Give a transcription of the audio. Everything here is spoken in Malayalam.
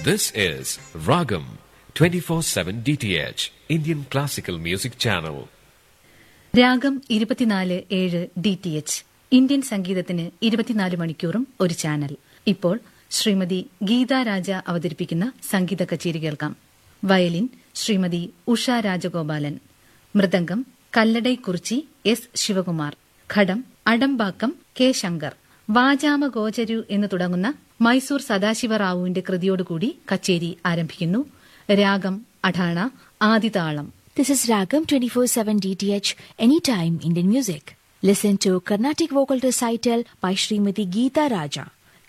This is Ragam 24/7 DTH Indian Classical Music Channel. രാഗം ഇരുപത്തിനാല് ഏഴ് ഡി ടി എച്ച് ഇന്ത്യൻ സംഗീതത്തിന് ഇരുപത്തിനാല് മണിക്കൂറും ഒരു ചാനൽ ഇപ്പോൾ ശ്രീമതി ഗീതാ രാജ അവതരിപ്പിക്കുന്ന സംഗീത കച്ചേരി കേൾക്കാം violin Shrimati Usha Rajagopalan mridangam Kalladai Kurichi S Sivakumar ghatam Adambakkam K Shankar വാചാമ ഗോചരു എന്ന് തുടങ്ങുന്ന മൈസൂർ സദാശിവറാവുവിന്റെ കൃതിയോടുകൂടി കച്ചേരി ആരംഭിക്കുന്നു രാഗം Atana ആദിതാളം This is Ragam 24/7 DTH Anytime Indian Music. Listen to Carnatic Vocal Recital by Srimati Geeta Raja.